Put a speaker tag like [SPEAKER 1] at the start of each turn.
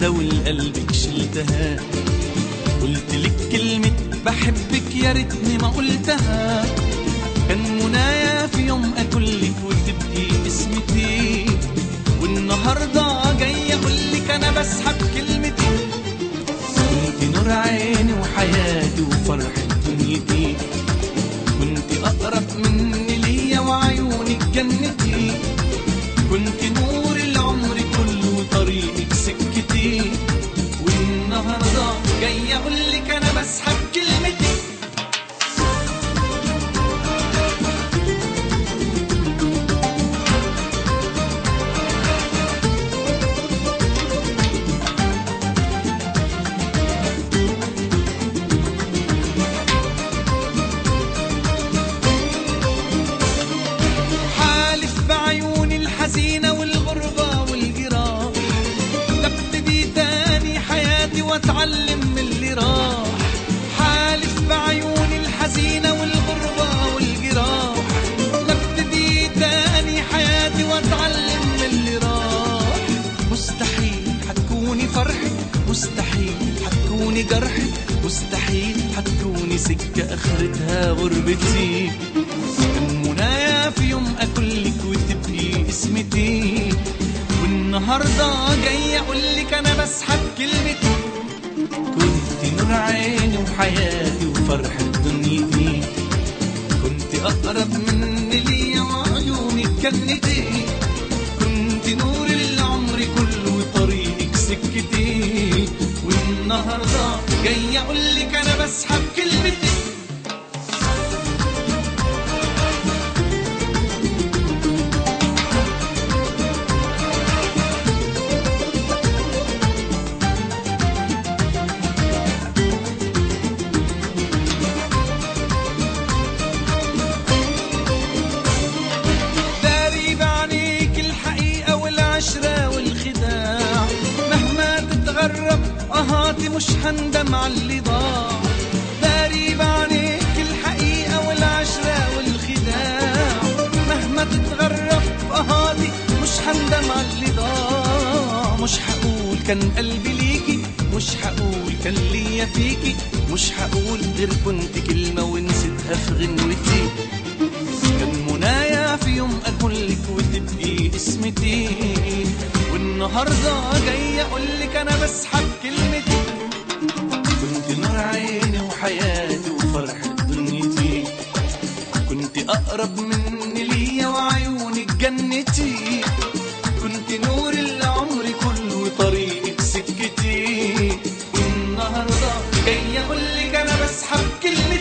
[SPEAKER 1] واحدة والقلبك شلتها قلت لك كلمة بحبك يا ريتني ما قلتها كان منايا في يوم اكلك وتبقي اسمتي والنهارده جاي اقول لك انا بسحب كلمتي كنت نور عيني وحياتي وفرحة دنيتي كنت اقرب مني ليا وعيونك جنتي كنت نور العمر كله وطريقك سكتي والنهارده جاي اقول لك انا بسحب كلمتي حالف بعيوني الحزينة والغربة والجراح تبتدي تاني حياتي واتعلم من اللي راح حالف بعيوني الحزينة والغربة والجراح تبتدي تاني حياتي واتعلم من اللي راح مستحيل حتكوني فرحي مستحيل حتكوني جرحي مستحيل حتكوني سكة آخرتها غربتي كان منايا في يوم أكلك وتبقي اسمتي والنهاردة جاي أقولك أنا بسحب كلمتي كنت نور عيني وحياتي وفرحة دنيتي كنت أقرب مني ليا وعيونك جنتي كنت نور العمر كله وطريقك سكتي والنهارده جاي أقولك أنا بسحب كلمتي داري بعينيك الحقيقة والعشرة والخداع مهما تتغرب أهاتي مش هندم على اللي ضاع داري بعينيك الحقيقة والعشرة والخداع مهما تتغرب أهاتي مش هندم على اللي ضاع مش هقول كان قلبي ليكي مش هقول كان ليا فيكي مش هقول غير كنت كلمة ونسيتها في غنوتي كان منايا في يوم اقولك وتبقي اسمتي والنهارده جاي اقولك انا بسحب كلمتي كنت نور عيني وحياتي وفرحة دنيتي كنت اقرب مني ليا وعيونك جنتي كنت نور العمر كله وطريقك سكتي والنهارده جاي اقولك انا بسحب كلمتي